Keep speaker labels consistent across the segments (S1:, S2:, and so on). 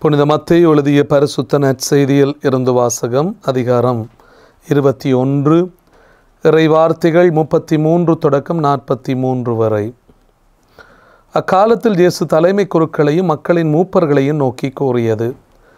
S1: புனித மத்தேயு எழுதிய பரிசுத்த நற்செய்தியில் இருந்து வாசகம் அதிகாரம் இருபத்தி ஒன்று இறை வார்த்தைகள் முப்பத்தி மூன்று தொடக்கம் நாற்பத்தி மூன்று வரை அக்காலத்தில் இயேசு தலைமை குருக்களையும் மக்களின் மூப்பர்களையும் நோக்கி கூறியது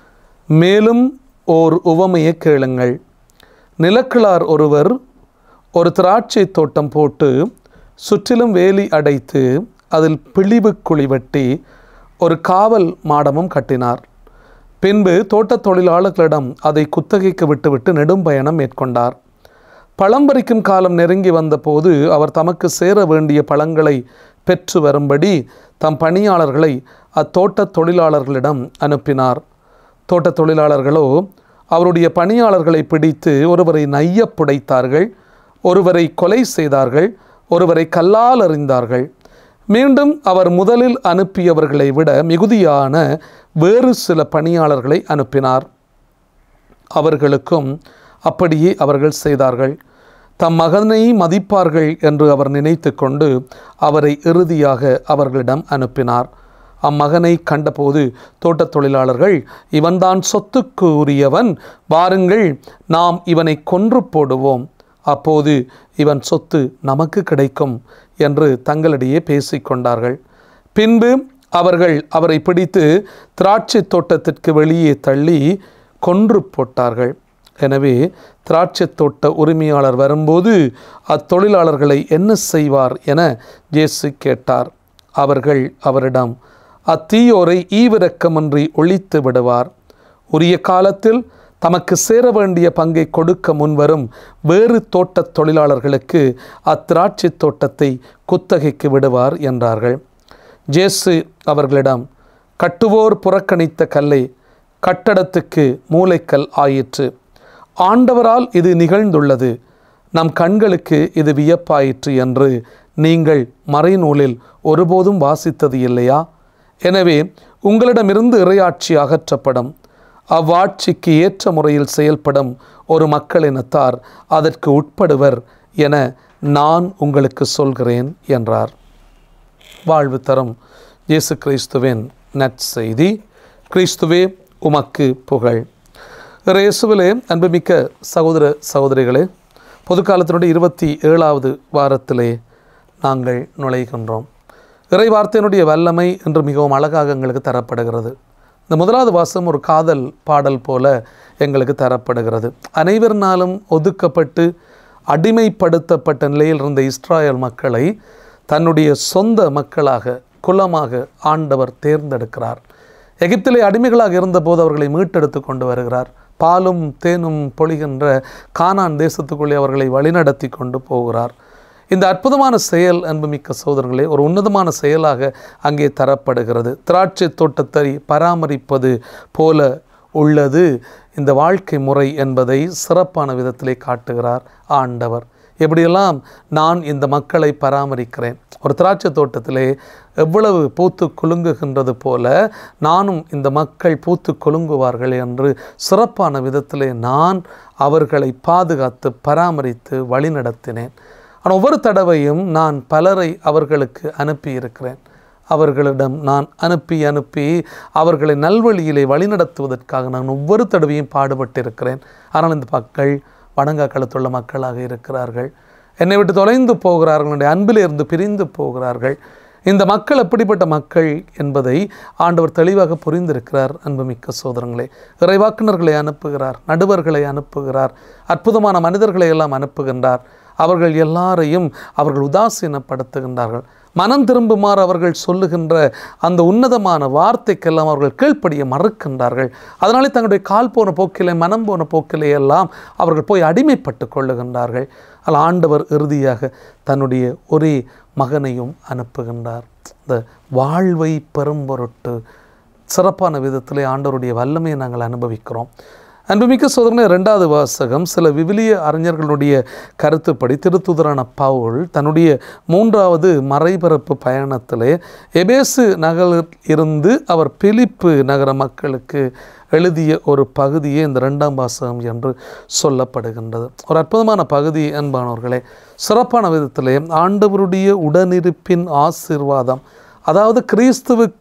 S1: மேலும் ஓர் உவமையை கேளுங்கள் நிலக்கிழார் ஒருவர் ஒரு திராட்சை தோட்டம் போட்டு சுற்றிலும் வேலி அடைத்து அதில் பிழிவு குழி வெட்டி ஒரு காவல் மாடமும் கட்டினார் பின்பு தோட்டத் தொழிலாளர்களிடம் அதை குத்தகைக்கு விட்டுவிட்டு நெடும் பயணம் மேற்கொண்டார் பழம் பறிக்கும் காலம் நெருங்கி வந்தபோது அவர் தமக்கு சேர வேண்டிய பழங்களை பெற்று வரும்படி தம் பணியாளர்களை அத்தோட்டத் தொழிலாளர்களிடம் அனுப்பினார் தோட்டத் தொழிலாளர்களோ அவருடைய பணியாளர்களை பிடித்து ஒருவரை நைய புடைத்தார்கள் ஒருவரை கொலை செய்தார்கள் ஒருவரை கல்லால் எறிந்தார்கள் மீண்டும் அவர் முதலில் அனுப்பியவர்களை விட மிகுதியான வேறு சில பணியாளர்களை அனுப்பினார் அவர்களுக்கும் அப்படியே அவர்கள் செய்தார்கள் தம் மகனை மதிப்பார்கள் என்று அவர் நினைத்து கொண்டு அவரை இறுதியாக அவர்களிடம் அனுப்பினார் அம்மகனை கண்டபோது தோட்டத் தொழிலாளர்கள் இவன்தான் சொத்துக்கு உரியவன் வாருங்கள் நாம் இவனை கொன்று போடுவோம் அப்போது இவன் சொத்து நமக்கு கிடைக்கும் என்று தங்களிடையே பேசிக்கொண்டார்கள் பின்பு அவர்கள் அவரை பிடித்து திராட்சை தோட்டத்திற்கு வெளியே தள்ளி கொன்று போட்டார்கள் எனவே திராட்சை தோட்ட உரிமையாளர் வரும்போது அத்தொழிலாளர்களை என்ன செய்வார் என இயேசு கேட்டார் அவர்கள் அவரிடம் அத்தீயோரை ஈவிரக்கமின்றி ஒழித்து விடுவார் உரிய காலத்தில் தமக்கு சேர வேண்டிய பங்கை கொடுக்க முன்வரும் வேறு தோட்டத் தொழிலாளர்களுக்கு அத்திராட்சை தோட்டத்தை குத்தகைக்கு விடுவார் என்றார்கள் ஜேசு அவர்களிடம் கட்டுவோர் புறக்கணித்த கல்லை கட்டடத்துக்கு மூளைக்கல் ஆயிற்று ஆண்டவரால் இது நிகழ்ந்துள்ளது நம் கண்களுக்கு இது வியப்பாயிற்று என்று நீங்கள் மறைநூலில் ஒருபோதும் வாசித்தது இல்லையா எனவே உங்களிடமிருந்து இறையாட்சி அகற்றப்படும் அவ்வாட்சிக்கு ஏற்ற முறையில் செயல்படும் ஒரு மக்களினத்தார் அதற்கு உட்படுவர் என நான் உங்களுக்கு சொல்கிறேன் என்றார் வாழ்வு தரும் இயேசு கிறிஸ்துவின் நற்செய்தி கிறிஸ்துவே உமக்கு புகழ் இயேசுவிலே அன்புமிக்க சகோதர சகோதரிகளே பொதுக்காலத்தினுடைய இருபத்தி ஏழாவது வாரத்திலே நாங்கள் நுழைகின்றோம் இறை வார்த்தையினுடைய வல்லமை என்று மிகவும் அழகாக எங்களுக்கு தரப்படுகிறது இந்த முதலாவது வாசம் ஒரு காதல் பாடல் போல எங்களுக்கு தரப்படுகிறது அனைவரினாலும் ஒதுக்கப்பட்டு அடிமைப்படுத்தப்பட்ட நிலையில் இருந்த இஸ்ராயல் மக்களை தன்னுடைய சொந்த மக்களாக குலமாக ஆண்டவர் தேர்ந்தெடுக்கிறார் எகிப்திலே அடிமைகளாக இருந்தபோது அவர்களை மீட்டெடுத்து கொண்டு வருகிறார் பாலும் தேனும் பொழிகின்ற கானான் தேசத்துக்குள்ளே அவர்களை வழிநடத்தி கொண்டு போகிறார் இந்த அற்புதமான செயல் அன்புமிக்க சோதரர்களே ஒரு உன்னதமான செயலாக அங்கே தரப்படுகிறது திராட்சை தோட்டத்தை பராமரிப்பது போல உள்ளது இந்த வாழ்க்கை முறை என்பதை சிறப்பான விதத்திலே காட்டுகிறார் ஆண்டவர் எப்படியெல்லாம் நான் இந்த மக்களை பராமரிக்கிறேன் ஒரு திராட்சை தோட்டத்திலே எவ்வளவு பூத்து குலுங்குகின்றது போல நானும் இந்த மக்கள் பூத்து குலுங்குவார்கள் என்று சிறப்பான விதத்திலே நான் அவர்களை பாதுகாத்து பராமரித்து வழிநடத்தினேன் ஆனால் ஒவ்வொரு தடவையும் நான் பலரை அவர்களுக்கு அனுப்பியிருக்கிறேன் அவர்களிடம் நான் அனுப்பி அனுப்பி அவர்களை நல்வழியிலே வழிநடத்துவதற்காக நான் ஒவ்வொரு தடவையும் பாடுபட்டிருக்கிறேன் ஆனால் இந்த மக்கள் வணங்கா கழுத்துள்ள மக்களாக இருக்கிறார்கள் என்னை விட்டு தொலைந்து போகிறார்கள் என்னுடைய அன்பிலிருந்து பிரிந்து போகிறார்கள் இந்த மக்கள் எப்படிப்பட்ட மக்கள் என்பதை ஆண்டவர் தெளிவாக புரிந்திருக்கிறார் அன்புமிக்க சோதரங்களே இறைவாக்குனர்களை அனுப்புகிறார் நடுவர்களை அனுப்புகிறார் அற்புதமான மனிதர்களை எல்லாம் அனுப்புகின்றார் அவர்கள் எல்லாரையும் அவர்கள் உதாசீனப்படுத்துகின்றார்கள் மனம் திரும்புமாறு அவர்கள் சொல்லுகின்ற அந்த உன்னதமான வார்த்தைக்கெல்லாம் அவர்கள் கீழ்ப்படிய மறுக்கின்றார்கள் அதனாலே தங்களுடைய கால் போன போக்கிலே மனம் போன போக்கிலே எல்லாம் அவர்கள் போய் அடிமைப்பட்டு கொள்ளுகின்றார்கள் அதில் ஆண்டவர் இறுதியாக தன்னுடைய ஒரே மகனையும் அனுப்புகின்றார் இந்த வாழ்வை பெரும் பொருட்டு சிறப்பான விதத்திலே ஆண்டவருடைய வல்லமையை நாங்கள் அனுபவிக்கிறோம் அன்புமிக்க சோதனை ரெண்டாவது வாசகம் சில விவிலிய அறிஞர்களுடைய கருத்துப்படி திருத்துதரான பவுல் தன்னுடைய மூன்றாவது மறைபரப்பு பயணத்திலே எபேசு நகரில் இருந்து அவர் பிலிப்பு நகர மக்களுக்கு எழுதிய ஒரு பகுதியே இந்த ரெண்டாம் வாசகம் என்று சொல்லப்படுகின்றது ஒரு அற்புதமான பகுதி என்பானவர்களே சிறப்பான விதத்திலே ஆண்டவருடைய உடனிருப்பின் ஆசீர்வாதம் அதாவது கிறிஸ்துவுக்கு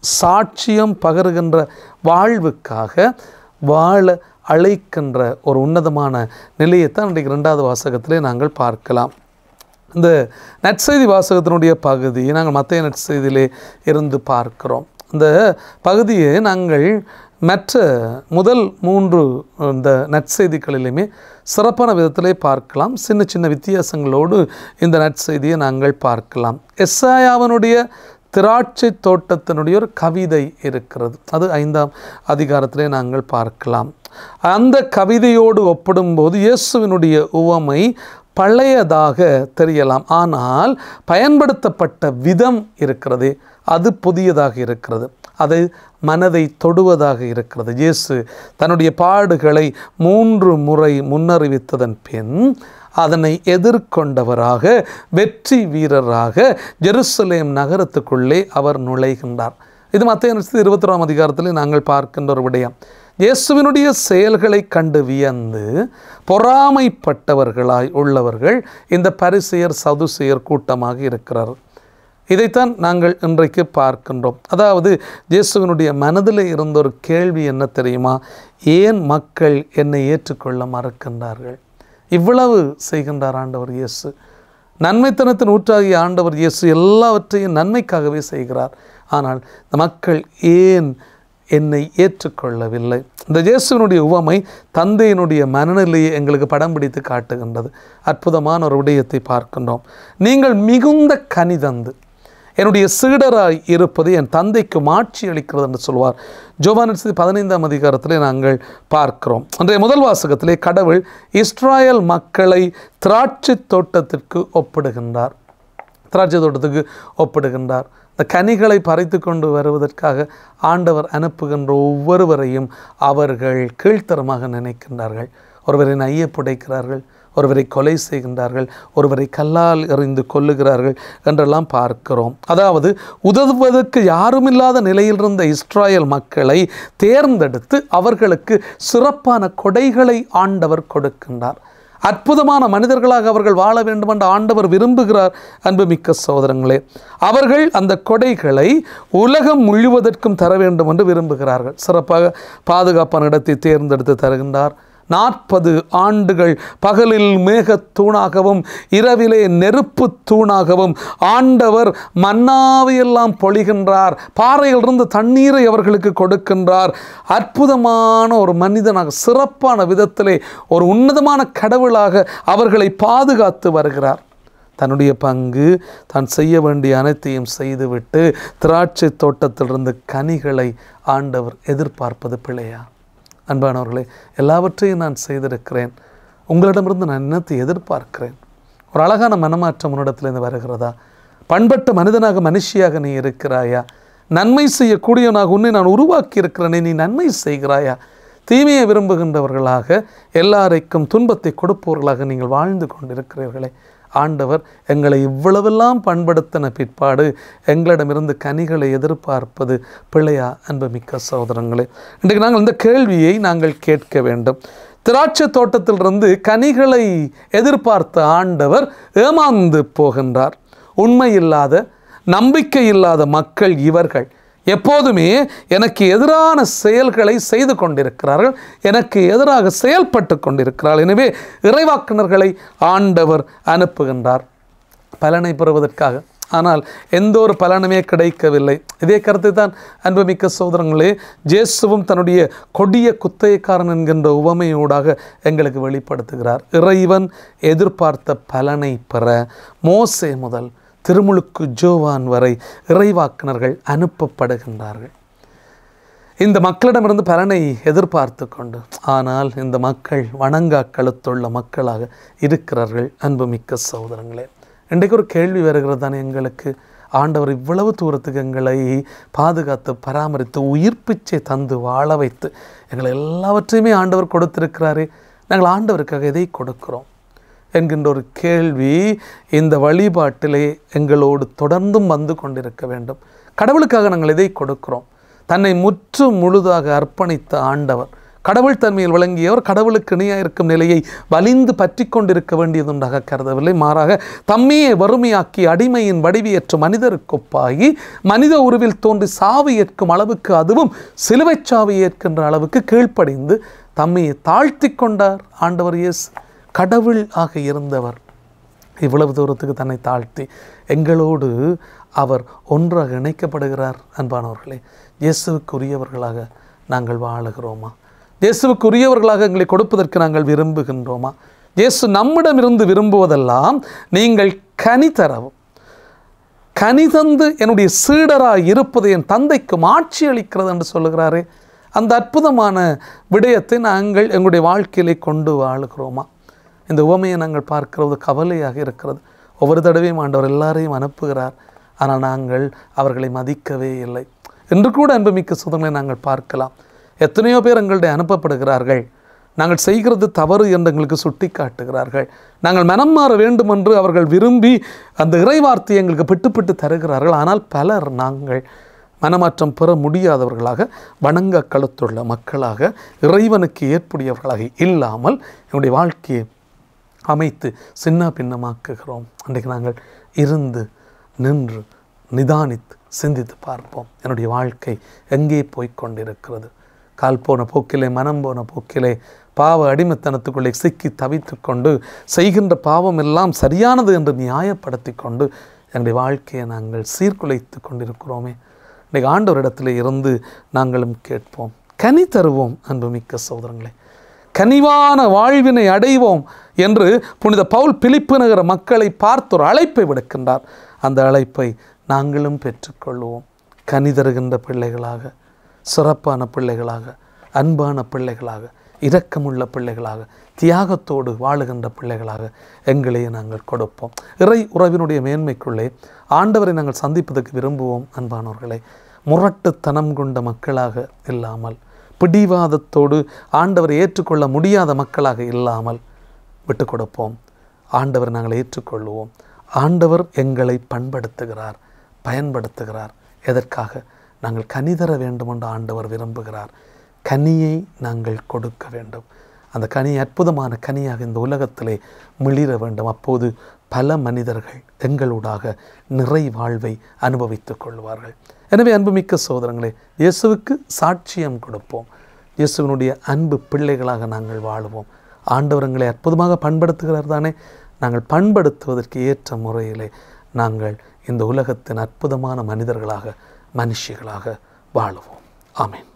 S1: சாட்சியம் பகருகின்ற வாழ்வுக்காக வாழ அழைக்கின்ற ஒரு உன்னதமான நிலையைத்தான் இன்றைக்கு ரெண்டாவது வாசகத்திலே நாங்கள் பார்க்கலாம் இந்த நற்செய்தி வாசகத்தினுடைய பகுதி நாங்கள் மத்திய நற்செய்தியிலே இருந்து பார்க்கிறோம் இந்த பகுதியை நாங்கள் மற்ற முதல் மூன்று இந்த நற்செய்திகளிலுமே சிறப்பான விதத்திலே பார்க்கலாம் சின்ன சின்ன வித்தியாசங்களோடு இந்த நற்செய்தியை நாங்கள் பார்க்கலாம் எஸ்ஆயாவனுடைய திராட்சை தோட்டத்தினுடைய ஒரு கவிதை இருக்கிறது அது ஐந்தாம் அதிகாரத்திலே நாங்கள் பார்க்கலாம் அந்த கவிதையோடு ஒப்பிடும்போது இயேசுவினுடைய உவமை பழையதாக தெரியலாம் ஆனால் பயன்படுத்தப்பட்ட விதம் இருக்கிறதே அது புதியதாக இருக்கிறது அது மனதை தொடுவதாக இருக்கிறது இயேசு தன்னுடைய பாடுகளை மூன்று முறை முன்னறிவித்ததன் பின் அதனை எதிர்கொண்டவராக வெற்றி வீரராக ஜெருசலேம் நகரத்துக்குள்ளே அவர் நுழைகின்றார் இது மத்திய இருபத்தொராம் அதிகாரத்தில் நாங்கள் பார்க்கின்ற ஒரு விடயம் இயேசுவினுடைய செயல்களை கண்டு வியந்து பொறாமைப்பட்டவர்களாய் உள்ளவர்கள் இந்த பரிசெயர் சதுசெயர் கூட்டமாக இருக்கிறார் இதைத்தான் நாங்கள் இன்றைக்கு பார்க்கின்றோம் அதாவது இயேசுவினுடைய மனதில் இருந்த ஒரு கேள்வி என்ன தெரியுமா ஏன் மக்கள் என்னை ஏற்றுக்கொள்ள மறக்கின்றார்கள் இவ்வளவு செய்கின்றார் ஆண்டவர் இயேசு நன்மைத்தனத்தின் ஊற்றாகிய ஆண்டவர் இயேசு எல்லாவற்றையும் நன்மைக்காகவே செய்கிறார் ஆனால் இந்த மக்கள் ஏன் என்னை ஏற்றுக்கொள்ளவில்லை இந்த இயேசுவினுடைய உவமை தந்தையினுடைய மனநிலையை எங்களுக்கு படம் பிடித்து காட்டுகின்றது அற்புதமான ஒரு விடயத்தை பார்க்கின்றோம் நீங்கள் மிகுந்த கனிதந்து என்னுடைய சீடராய் இருப்பது என் தந்தைக்கு மாட்சி அளிக்கிறது என்று சொல்வார் ஜோபானசி பதினைந்தாம் அதிகாரத்திலே நாங்கள் பார்க்கிறோம் அன்றைய முதல் வாசகத்திலே கடவுள் இஸ்ராயல் மக்களை திராட்சை தோட்டத்திற்கு ஒப்பிடுகின்றார் திராட்சை தோட்டத்துக்கு ஒப்பிடுகின்றார் இந்த கனிகளை பறித்து கொண்டு வருவதற்காக ஆண்டவர் அனுப்புகின்ற ஒவ்வொருவரையும் அவர்கள் கீழ்த்தரமாக நினைக்கின்றார்கள் ஒருவரை நைய புடைக்கிறார்கள் ஒருவரை கொலை செய்கின்றார்கள் ஒருவரை கல்லால் எறிந்து கொல்லுகிறார்கள் என்றெல்லாம் பார்க்கிறோம் அதாவது உதவுவதற்கு யாருமில்லாத நிலையில் இருந்த இஸ்ராயல் மக்களை தேர்ந்தெடுத்து அவர்களுக்கு சிறப்பான கொடைகளை ஆண்டவர் கொடுக்கின்றார் அற்புதமான மனிதர்களாக அவர்கள் வாழ வேண்டும் என்று ஆண்டவர் விரும்புகிறார் அன்புமிக்க சோதரங்களே அவர்கள் அந்த கொடைகளை உலகம் முழுவதற்கும் தர வேண்டும் என்று விரும்புகிறார்கள் சிறப்பாக பாதுகாப்பான இடத்தை தேர்ந்தெடுத்து தருகின்றார் நாற்பது ஆண்டுகள் பகலில் மேகத் தூணாகவும் இரவிலே நெருப்பு தூணாகவும் ஆண்டவர் மன்னாவையெல்லாம் பொழிகின்றார் பாறையிலிருந்து தண்ணீரை அவர்களுக்கு கொடுக்கின்றார் அற்புதமான ஒரு மனிதனாக சிறப்பான விதத்திலே ஒரு உன்னதமான கடவுளாக அவர்களை பாதுகாத்து வருகிறார் தன்னுடைய பங்கு தான் செய்ய வேண்டிய அனைத்தையும் செய்துவிட்டு திராட்சை தோட்டத்திலிருந்து கனிகளை ஆண்டவர் எதிர்பார்ப்பது பிழையா அன்பானவர்களே எல்லாவற்றையும் நான் செய்திருக்கிறேன் உங்களிடமிருந்து நான் என்னத்தை எதிர்பார்க்கிறேன் ஒரு அழகான மனமாற்றம் உன்னிடத்திலிருந்து வருகிறதா பண்பட்ட மனிதனாக மனுஷியாக நீ இருக்கிறாயா நன்மை செய்யக்கூடியவனாக உன்னை நான் உருவாக்கி இருக்கிறேனே நீ நன்மை செய்கிறாயா தீமையை விரும்புகின்றவர்களாக எல்லாரைக்கும் துன்பத்தை கொடுப்பவர்களாக நீங்கள் வாழ்ந்து கொண்டிருக்கிறீர்களே ஆண்டவர் எங்களை இவ்வளவெல்லாம் பண்படுத்தின பிற்பாடு எங்களிடமிருந்து கனிகளை எதிர்பார்ப்பது பிழையா அன்புமிக்க சகோதரங்களே இன்றைக்கு நாங்கள் இந்த கேள்வியை நாங்கள் கேட்க வேண்டும் திராட்சை தோட்டத்திலிருந்து கனிகளை எதிர்பார்த்த ஆண்டவர் ஏமாந்து போகின்றார் உண்மையில்லாத நம்பிக்கை இல்லாத மக்கள் இவர்கள் எப்போதுமே எனக்கு எதிரான செயல்களை செய்து கொண்டிருக்கிறார்கள் எனக்கு எதிராக செயல்பட்டு கொண்டிருக்கிறார்கள் எனவே இறைவாக்கினர்களை ஆண்டவர் அனுப்புகின்றார் பலனை பெறுவதற்காக ஆனால் எந்த ஒரு பலனுமே கிடைக்கவில்லை இதே கருத்தை தான் அன்புமிக்க சோதரங்களே ஜேசுவும் தன்னுடைய கொடிய குத்தகைக்காரன் என்கின்ற உவமையூடாக எங்களுக்கு வெளிப்படுத்துகிறார் இறைவன் எதிர்பார்த்த பலனை பெற மோசே முதல் திருமுழுக்கு ஜோவான் வரை இறைவாக்கினர்கள் அனுப்பப்படுகின்றார்கள் இந்த மக்களிடமிருந்து பலனை எதிர்பார்த்து கொண்டு ஆனால் இந்த மக்கள் வணங்கா கழுத்துள்ள மக்களாக இருக்கிறார்கள் அன்புமிக்க சகோதரங்களே இன்றைக்கு ஒரு கேள்வி வருகிறது தானே எங்களுக்கு ஆண்டவர் இவ்வளவு தூரத்துக்கு எங்களை பாதுகாத்து பராமரித்து உயிர்ப்பிச்சை தந்து வாழ வைத்து எங்களை எல்லாவற்றையுமே ஆண்டவர் கொடுத்திருக்கிறாரே நாங்கள் ஆண்டவருக்காக எதை கொடுக்கிறோம் என்கின்ற ஒரு கேள்வி இந்த வழிபாட்டிலே எங்களோடு தொடர்ந்தும் வந்து கொண்டிருக்க வேண்டும் கடவுளுக்காக நாங்கள் எதை கொடுக்கிறோம் தன்னை முற்று முழுதாக அர்ப்பணித்த ஆண்டவர் கடவுள் தன்மையில் விளங்கியவர் கடவுளுக்கு இணையாக இருக்கும் நிலையை வலிந்து பற்றி கொண்டிருக்க வேண்டியதுண்டாக கருதவில்லை மாறாக தம்மையே வறுமையாக்கி அடிமையின் வடிவியற்ற மனிதருக்கு ஒப்பாகி மனித உருவில் தோன்றி சாவு ஏற்கும் அளவுக்கு அதுவும் சிலுவைச் சாவு ஏற்கின்ற அளவுக்கு கீழ்ப்படிந்து தம்மையை தாழ்த்தி கொண்டார் ஆண்டவர் இயேசு கடவுள் ஆக இருந்தவர் இவ்வளவு தூரத்துக்கு தன்னை தாழ்த்தி எங்களோடு அவர் ஒன்றாக இணைக்கப்படுகிறார் அன்பானவர்களே இயேசுவுக்குரியவர்களாக நாங்கள் வாழுகிறோமா இயேசுவுக்குரியவர்களாக எங்களை கொடுப்பதற்கு நாங்கள் விரும்புகின்றோமா இயேசு நம்மிடமிருந்து விரும்புவதெல்லாம் நீங்கள் கனி தரவும் கனி தந்து என்னுடைய சீடராய் இருப்பது என் தந்தைக்கும் ஆட்சி அளிக்கிறது என்று சொல்லுகிறாரே அந்த அற்புதமான விடயத்தை நாங்கள் எங்களுடைய வாழ்க்கையிலே கொண்டு வாழுகிறோமா இந்த உவமையை நாங்கள் பார்க்கிறது கவலையாக இருக்கிறது ஒவ்வொரு தடவையும் ஆண்டவர் எல்லாரையும் அனுப்புகிறார் ஆனால் நாங்கள் அவர்களை மதிக்கவே இல்லை என்று கூட அன்புமிக்க சுதங்களை நாங்கள் பார்க்கலாம் எத்தனையோ பேர் எங்களுடைய அனுப்பப்படுகிறார்கள் நாங்கள் செய்கிறது தவறு என்று எங்களுக்கு சுட்டி காட்டுகிறார்கள் நாங்கள் மனம் மாற வேண்டும் என்று அவர்கள் விரும்பி அந்த இறைவார்த்தையை எங்களுக்கு பிட்டுப்பிட்டு தருகிறார்கள் ஆனால் பலர் நாங்கள் மனமாற்றம் பெற முடியாதவர்களாக வணங்க கழுத்துள்ள மக்களாக இறைவனுக்கு ஏற்புடையவர்களாக இல்லாமல் என்னுடைய வாழ்க்கையை அமைத்து சின்ன பின்னமாக்குகிறோம் அன்றைக்கு நாங்கள் இருந்து நின்று நிதானித்து சிந்தித்து பார்ப்போம் என்னுடைய வாழ்க்கை எங்கே போய்க் கொண்டிருக்கிறது கால் போன போக்கிலே மனம் போன போக்கிலே பாவ அடிமைத்தனத்துக்குள்ளே சிக்கி தவித்து கொண்டு செய்கின்ற பாவம் எல்லாம் சரியானது என்று நியாயப்படுத்தி கொண்டு என்னுடைய வாழ்க்கையை நாங்கள் சீர்குலைத்து கொண்டிருக்கிறோமே இன்றைக்கு ஆண்டவரிடத்தில் இருந்து நாங்களும் கேட்போம் கனி தருவோம் அன்புமிக்க சோதரங்களே கனிவான வாழ்வினை அடைவோம் என்று புனித பவுல் பிலிப்பு நகர மக்களை பார்த்து ஒரு அழைப்பை விடுக்கின்றார் அந்த அழைப்பை நாங்களும் பெற்றுக்கொள்வோம் கனி தருகின்ற பிள்ளைகளாக சிறப்பான பிள்ளைகளாக அன்பான பிள்ளைகளாக இரக்கமுள்ள பிள்ளைகளாக தியாகத்தோடு வாழுகின்ற பிள்ளைகளாக எங்களையே நாங்கள் கொடுப்போம் இறை உறவினுடைய மேன்மைக்குள்ளே ஆண்டவரை நாங்கள் சந்திப்பதற்கு விரும்புவோம் அன்பானவர்களே முரட்டுத்தனம் கொண்ட மக்களாக இல்லாமல் பிடிவாதத்தோடு ஆண்டவரை ஏற்றுக்கொள்ள முடியாத மக்களாக இல்லாமல் விட்டு கொடுப்போம் ஆண்டவர் நாங்கள் ஏற்றுக்கொள்வோம் ஆண்டவர் எங்களை பண்படுத்துகிறார் பயன்படுத்துகிறார் எதற்காக நாங்கள் கனி தர வேண்டும் என்று ஆண்டவர் விரும்புகிறார் கனியை நாங்கள் கொடுக்க வேண்டும் அந்த கனி அற்புதமான கனியாக இந்த உலகத்திலே மிளிர வேண்டும் அப்போது பல மனிதர்கள் எங்களூடாக நிறை வாழ்வை அனுபவித்துக் கொள்வார்கள் எனவே அன்புமிக்க சோதரங்களே இயேசுவுக்கு சாட்சியம் கொடுப்போம் இயேசுவினுடைய அன்பு பிள்ளைகளாக நாங்கள் வாழுவோம் ஆண்டவர் எங்களை அற்புதமாக பண்படுத்துகிறார் தானே நாங்கள் பண்படுத்துவதற்கு ஏற்ற முறையிலே நாங்கள் இந்த உலகத்தின் அற்புதமான மனிதர்களாக மனுஷிகளாக வாழுவோம் ஆமென்